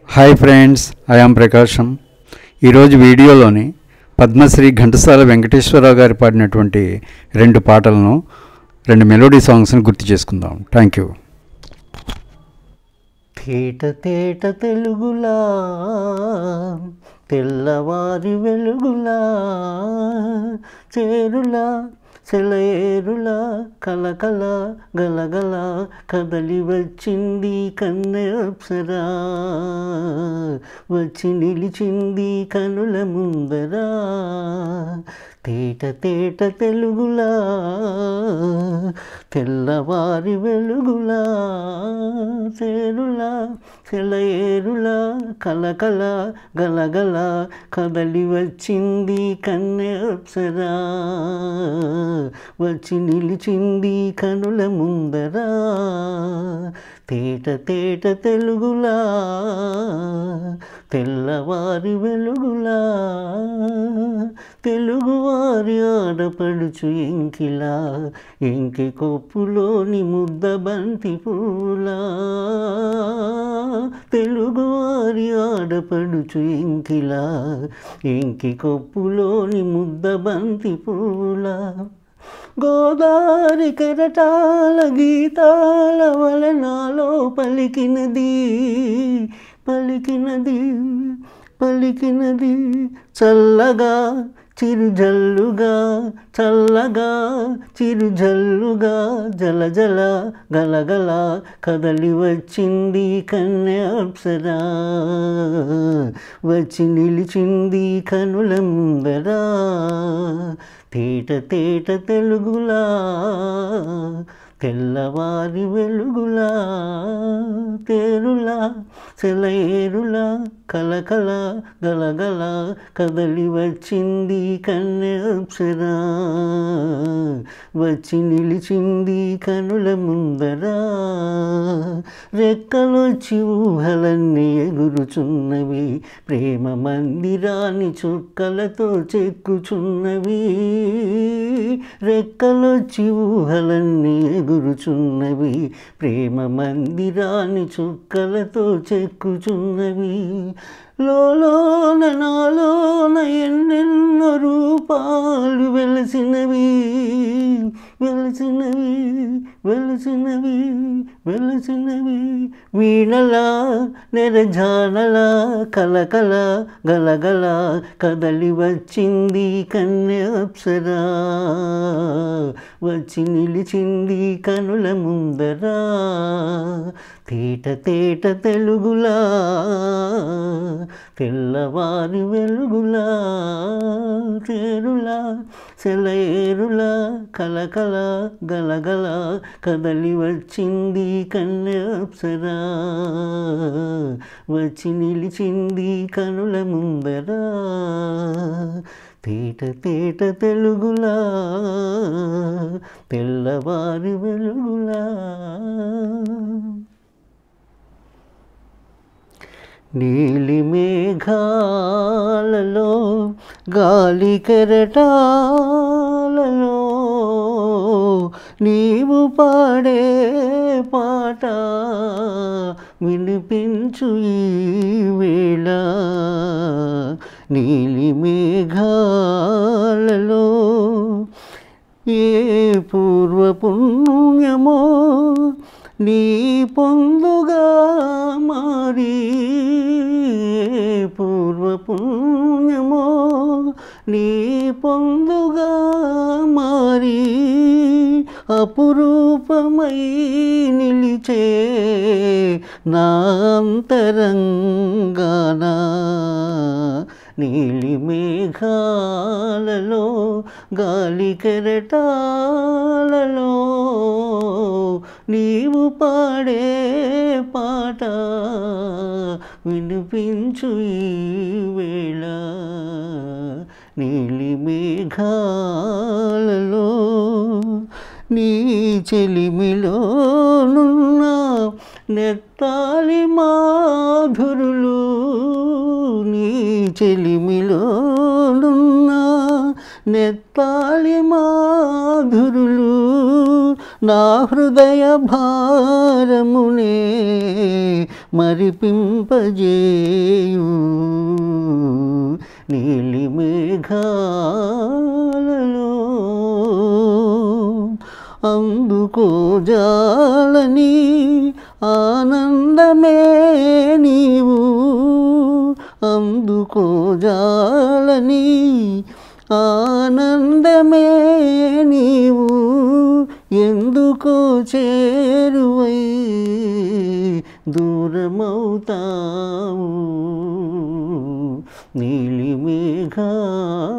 hi friends I am ప్రకాశం ఈరోజు వీడియోలోని పద్మశ్రీ ఘంటసాల వెంకటేశ్వరరావు గారు పాడినటువంటి రెండు పాటలను రెండు మెలోడీ సాంగ్స్ని గుర్తు చేసుకుందాం థ్యాంక్ యూ తేట తేట తెలుగులా తెల్లవారి వెలుగులా చేరులా సెలయేరులా కలకల గలగల కదలి వచ్చింది కన్నె అప్సరా వచ్చి నిలిచింది కనుల ముందరా తేట తేట తెలుగులా తెల్లవారి వెలుగులా చేరులా సెలయేరులా కలకల గలగల కదలి వచ్చింది కన్నె అప్సరా వచ్చి నిలిచింది కనుల ముందరా తేట తేట తెలుగులా తెల్లవారి వెలుగులా తెలుగువారి ఆడపడుచు ఎంకిలా ఎంకి కొప్పులోని ముద్ద బంతి పూలా తెలుగువారి ఆడపడుచు ఎంకిలా ఎంకి కొప్పులోని ముద్ద బంతి పూలా గోదారి కెరటాల గీతాల వలనాలో పలికినది పలికినది పలికినది చల్లగా చిరుజల్లుగా చల్లగా చిరుజల్లుగా జల జల గలగల కదలి వచ్చింది కన్య అప్సరా వచ్చి నిలిచింది కనుల ముందరా తేట తేట తెలుగులా తెల్లవారి వెలుగులా తేరులా సెలయేరులా కలకల గలగల కదలి వచ్చింది కన్నె అప్సరా వచ్చి నిలిచింది కనుల ముందరా రెక్కలొచ్చి ఊహలన్నీ ఎగురుచున్నవి ప్రేమ మందిరాన్ని చుక్కలతో చెక్కుచున్నవి రెక్కలొచ్చి ఊహలన్నీ ఎగురుచున్నవి ప్రేమ మందిరాన్ని చుక్కలతో చెక్కుచున్నవి లోలోన నాలోన ఎన్నెన్నో రూపాలు వెలసినవి వెలసినవి వెలసినవి వెలసినవి వీణలా నెరజానలా కలకల గలగల కదలి వచ్చింది కన్య అప్సరా వచ్చి నిలిచింది కనుల ముందరా తేట తేట తెలుగులా తెల్లవారి వెలుగులా చేరులా సెలయేరులా కలకల గలగల కదలి వచ్చింది కన్య అప్సరా వచ్చి నిలిచింది కనుల ముందరా తేట తేట తెలుగులా తెల్లవారి వెలుగులా నీలి మేఘాలలో గాలి కెరటాలలో నీవు పాడే పాట వినిపించు ఈ వేళ నీలి మేఘాలలో ఏ పూర్వ పుణ్యమో నీ పొందుగా మారి పూర్వ పుణ్యమో నీ పొందుగా మారి అపురూపమై నిలిచే నా అంతరంగానా నీలి మేఘాలలో గాలి కెరటాలలో నీవు పాడే పాట వినిపించు ఈ వేళ నీలి మేఘాలలో నీ చెలిమిలోనున్న నెత్తాలి మాధురులు నీ చెలిమిలోనున్న నెత్తాలి మాధురులు నా హృదయ భారమునే మరిపింపజేయు నీలి మేఘాలలో అందుకో జాలని ఆనందమే నీవు అందుకో జాలని ఆనందమే నీవు ఎందుకో చేరువై దూరమవుతావు నీలి మేఘాలలో